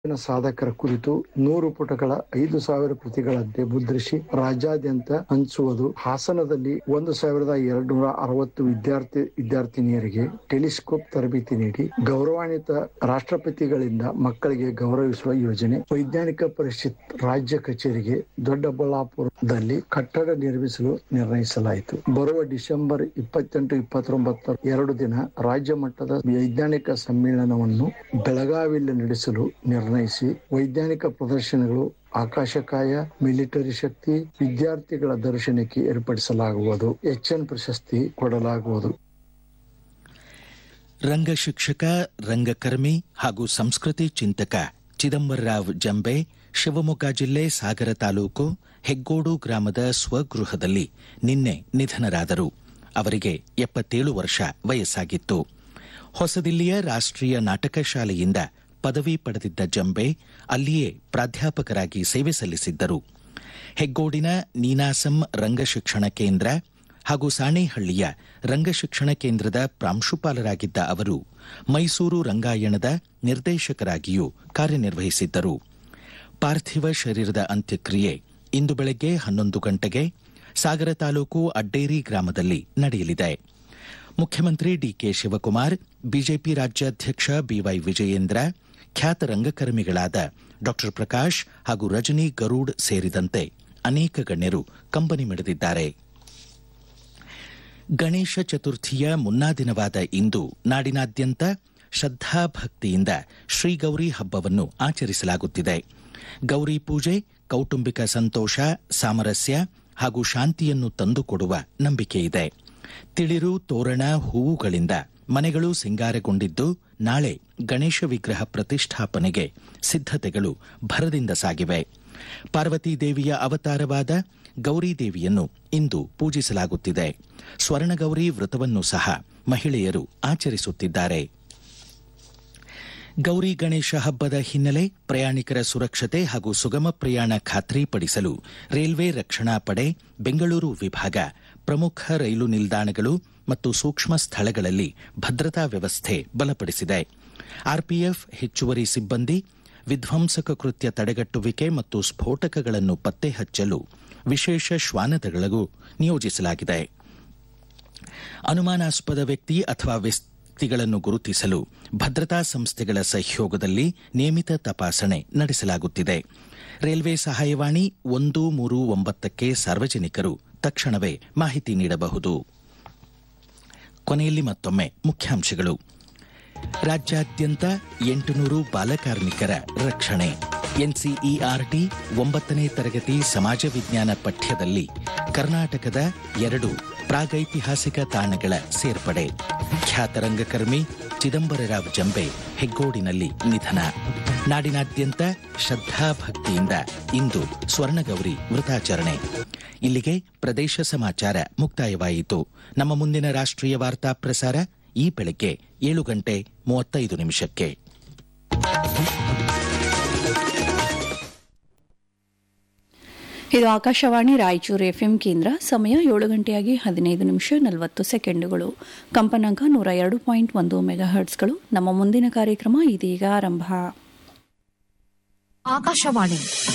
ಸಾಧಕರ ಕುರಿತು ನೂರು ಪುಟಗಳ ಐದು ಸಾವಿರ ಪ್ರತಿಗಳಂತೆ ಮುದ್ರಿಸಿ ರಾಜ್ಯಾದ್ಯಂತ ಹಂಚುವುದು ಹಾಸನದಲ್ಲಿ ಒಂದು ಸಾವಿರದ ಎರಡು ನೂರ ಅರವತ್ತು ವಿದ್ಯಾರ್ಥಿ ವಿದ್ಯಾರ್ಥಿನಿಯರಿಗೆ ಟೆಲಿಸ್ಕೋಪ್ ತರಬೇತಿ ನೀಡಿ ಗೌರವಾನ್ವಿತ ರಾಷ್ಟ್ರಪತಿಗಳಿಂದ ಮಕ್ಕಳಿಗೆ ಗೌರವಿಸುವ ಯೋಜನೆ ವೈಜ್ಞಾನಿಕ ಪರಿಷತ್ ರಾಜ್ಯ ಕಚೇರಿಗೆ ದೊಡ್ಡಬಳ್ಳಾಪುರದಲ್ಲಿ ಕಟ್ಟಡ ನಿರ್ಮಿಸಲು ನಿರ್ಣಯಿಸಲಾಯಿತು ಬರುವ ಡಿಸೆಂಬರ್ ಇಪ್ಪತ್ತೆಂಟು ಇಪ್ಪತ್ತೊಂಬತ್ತರ ಎರಡು ದಿನ ರಾಜ್ಯ ಮಟ್ಟದ ವೈಜ್ಞಾನಿಕ ಸಮ್ಮೇಳನವನ್ನು ಬೆಳಗಾವಿಯಲ್ಲಿ ನಡೆಸಲು ನಿರ್ಣಯಿಸಿ ವೈಜ್ಞಾನಿಕ ಪ್ರದರ್ಶನಗಳು ಆಕಾಶಕಾಯ ಮಿಲಿಟರಿ ಶಕ್ತಿ ವಿದ್ಯಾರ್ಥಿಗಳ ದರ್ಶನಕ್ಕೆ ಏರ್ಪಡಿಸಲಾಗುವುದು ಎಚ್ಎನ್ ಪ್ರಶಸ್ತಿ ಕೊಡಲಾಗುವುದು ರಂಗ ಶಿಕ್ಷಕ ರಂಗಕರ್ಮಿ ಹಾಗೂ ಸಂಸ್ಕೃತಿ ಚಿಂತಕ ಚಿದಂಬರರಾವ್ ಜಂಬೆ ಶಿವಮೊಗ್ಗ ಜಿಲ್ಲೆ ಸಾಗರ ತಾಲೂಕು ಹೆಗ್ಗೋಡು ಗ್ರಾಮದ ಸ್ವಗೃಹದಲ್ಲಿ ನಿನ್ನೆ ನಿಧನರಾದರು ಅವರಿಗೆ ಎಪ್ಪತ್ತೇಳು ವರ್ಷ ವಯಸ್ಸಾಗಿತ್ತು ಹೊಸದಿಲ್ಲಿಯ ರಾಷ್ಟ್ರೀಯ ನಾಟಕ ಶಾಲೆಯಿಂದ ಪದವಿ ಪಡೆದಿದ್ದ ಜಂಬೆ ಅಲ್ಲಿಯೇ ಪ್ರಾಧ್ಯಾಪಕರಾಗಿ ಸೇವೆ ಸಲ್ಲಿಸಿದ್ದರು ಹೆಗ್ಗೋಡಿನ ನೀನಾಸಂ ರಂಗಶಿಕ್ಷಣ ಕೇಂದ್ರ ಹಾಗೂ ಸಾಣೇಹಳ್ಳಿಯ ರಂಗಶಿಕ್ಷಣ ಕೇಂದ್ರದ ಪ್ರಾಂಶುಪಾಲರಾಗಿದ್ದ ಅವರು ಮೈಸೂರು ರಂಗಾಯಣದ ನಿರ್ದೇಶಕರಾಗಿಯೂ ಕಾರ್ಯನಿರ್ವಹಿಸಿದ್ದರು ಪಾರ್ಥಿವ ಶರೀರದ ಅಂತ್ಯಕ್ರಿಯೆ ಇಂದು ಬೆಳಗ್ಗೆ ಹನ್ನೊಂದು ಗಂಟೆಗೆ ಸಾಗರ ತಾಲೂಕು ಅಡ್ಡೇರಿ ಗ್ರಾಮದಲ್ಲಿ ನಡೆಯಲಿದೆ ಮುಖ್ಯಮಂತ್ರಿ ಡಿಕೆ ಶಿವಕುಮಾರ್ ಬಿಜೆಪಿ ರಾಜ್ಯಾಧ್ಯಕ್ಷ ಬಿವೈ ವಿಜಯೇಂದ್ರ ಖ್ಯಾತ ರಂಗಕರ್ಮಿಗಳಾದ ಡಾ ಪ್ರಕಾಶ್ ಹಾಗೂ ರಜನಿ ಗರುಡ್ ಸೇರಿದಂತೆ ಅನೇಕ ಗಣ್ಯರು ಕಂಬನಿ ಮಿಡಿದಿದ್ದಾರೆ ಗಣೇಶ ಚತುರ್ಥಿಯ ಮುನ್ನಾ ದಿನವಾದ ಇಂದು ನಾಡಿನಾದ್ಯಂತ ಶ್ರದ್ಧಾಭಕ್ತಿಯಿಂದ ಶ್ರೀಗೌರಿ ಹಬ್ಬವನ್ನು ಆಚರಿಸಲಾಗುತ್ತಿದೆ ಗೌರಿ ಪೂಜೆ ಕೌಟುಂಬಿಕ ಸಂತೋಷ ಸಾಮರಸ್ಯ ಹಾಗೂ ಶಾಂತಿಯನ್ನು ತಂದುಕೊಡುವ ನಂಬಿಕೆಯಿದೆ ತಿಳಿರು ತೋರಣ ಹೂವುಗಳಿಂದ ಮನೆಗಳು ಸಿಂಗಾರಗೊಂಡಿದ್ದು ನಾಳೆ ಗಣೇಶ ವಿಗ್ರಹ ಪ್ರತಿಷ್ಠಾಪನೆಗೆ ಸಿದ್ಧತೆಗಳು ಭರದಿಂದ ಸಾಗಿವೆ ಪಾರ್ವತಿ ದೇವಿಯ ಅವತಾರವಾದ ಗೌರಿದೇವಿಯನ್ನು ಇಂದು ಪೂಜಿಸಲಾಗುತ್ತಿದೆ ಸ್ವರ್ಣಗೌರಿ ವ್ರತವನ್ನು ಸಹ ಮಹಿಳೆಯರು ಆಚರಿಸುತ್ತಿದ್ದಾರೆ ಗೌರಿ ಗಣೇಶ ಹಬ್ಬದ ಹಿನ್ನೆಲೆ ಪ್ರಯಾಣಿಕರ ಸುರಕ್ಷತೆ ಹಾಗೂ ಸುಗಮ ಪ್ರಯಾಣ ಖಾತ್ರಿಪಡಿಸಲು ರೈಲ್ವೆ ರಕ್ಷಣಾ ಪಡೆ ಬೆಂಗಳೂರು ವಿಭಾಗ ಪ್ರಮುಖ ರೈಲು ನಿಲ್ದಾಣಗಳು ಮತ್ತು ಸೂಕ್ಷ್ಮ ಸ್ಥಳಗಳಲ್ಲಿ ಭದ್ರತಾ ವ್ಯವಸ್ಥೆ ಬಲಪಡಿಸಿದೆ ಆರ್ಪಿಎಫ್ ಹೆಚ್ಚುವರಿ ಸಿಬ್ಬಂದಿ ವಿಧ್ವಂಸಕ ಕೃತ್ಯ ತಡೆಗಟ್ಟುವಿಕೆ ಮತ್ತು ಸ್ಫೋಟಕಗಳನ್ನು ಪತ್ತೆ ಹಚ್ಚಲು ವಿಶೇಷ ಶ್ವಾನದಳಗೂ ನಿಯೋಜಿಸಲಾಗಿದೆ ಅನುಮಾನಾಸ್ಪದ ವ್ಯಕ್ತಿ ಅಥವಾ ವ್ಯಕ್ತಿಗಳನ್ನು ಗುರುತಿಸಲು ಭದ್ರತಾ ಸಂಸ್ಥೆಗಳ ಸಹಯೋಗದಲ್ಲಿ ನಿಯಮಿತ ತಪಾಸಣೆ ನಡೆಸಲಾಗುತ್ತಿದೆ ರೈಲ್ವೆ ಸಹಾಯವಾಣಿ ಒಂದು ಮೂರು ಒಂಬತ್ತಕ್ಕೆ ಸಾರ್ವಜನಿಕರು ತಕ್ಷಣವೇ ಮಾಹಿತಿ ನೀಡಬಹುದು ಕೊನೆಯಲ್ಲಿ ಮತ್ತೊಮ್ಮೆ ಮುಖ್ಯಾಂಶಗಳು ರಾಜ್ಯಾದ್ಯಂತ ಎಂಟುನೂರು ಬಾಲಕಾರ್ಮಿಕರ ರಕ್ಷಣೆ ಎನ್ಸಿಇಆರ್ಟಿ ಒಂಬತ್ತನೇ ತರಗತಿ ಸಮಾಜ ವಿಜ್ಞಾನ ಪಠ್ಯದಲ್ಲಿ ಕರ್ನಾಟಕದ ಎರಡು ಪ್ರಾಗೈತಿಹಾಸಿಕ ತಾಣಗಳ ಸೇರ್ಪಡೆ ಖ್ಯಾತ ರಂಗಕರ್ಮಿ ಚಿದಂಬರರಾವ್ ಜಂಬೆ ಹೆಗ್ಗೋಡಿನಲ್ಲಿ ನಿಧನ ನಾಡಿನಾದ್ಯಂತ ಶ್ರದ್ಧಾಭಕ್ತಿಯಿಂದ ಇಂದು ಸ್ವರ್ಣಗೌರಿ ವೃತಾಚರಣೆ ಇಲ್ಲಿಗೆ ಪ್ರದೇಶ ಸಮಾಚಾರ ಮುಕ್ತಾಯವಾಯಿತು ನಮ್ಮ ಮುಂದಿನ ರಾಷ್ಟ್ರೀಯ ವಾರ್ತಾ ಪ್ರಸಾರ ಈ ಬೆಳಗ್ಗೆ ಏಳು ಗಂಟೆ ಮೂವತ್ತೈದು ನಿಮಿಷಕ್ಕೆ ಇದು ಆಕಾಶವಾಣಿ ರಾಯಚೂರು ಎಫ್ಎಂ ಕೇಂದ್ರ ಸಮಯ ಏಳು ಗಂಟೆಯಾಗಿ ಹದಿನೈದು ನಿಮಿಷ ನಲವತ್ತು ಸೆಕೆಂಡುಗಳು ಕಂಪನಾಂಕ ನೂರ ಎರಡು ಪಾಯಿಂಟ್ ಒಂದು ಮೆಗಾ ಹರ್ಟ್ಸ್ಗಳು ನಮ್ಮ ಮುಂದಿನ ಕಾರ್ಯಕ್ರಮ ಇದೀಗ ಆರಂಭ ಆಕಾಶವಾಣಿ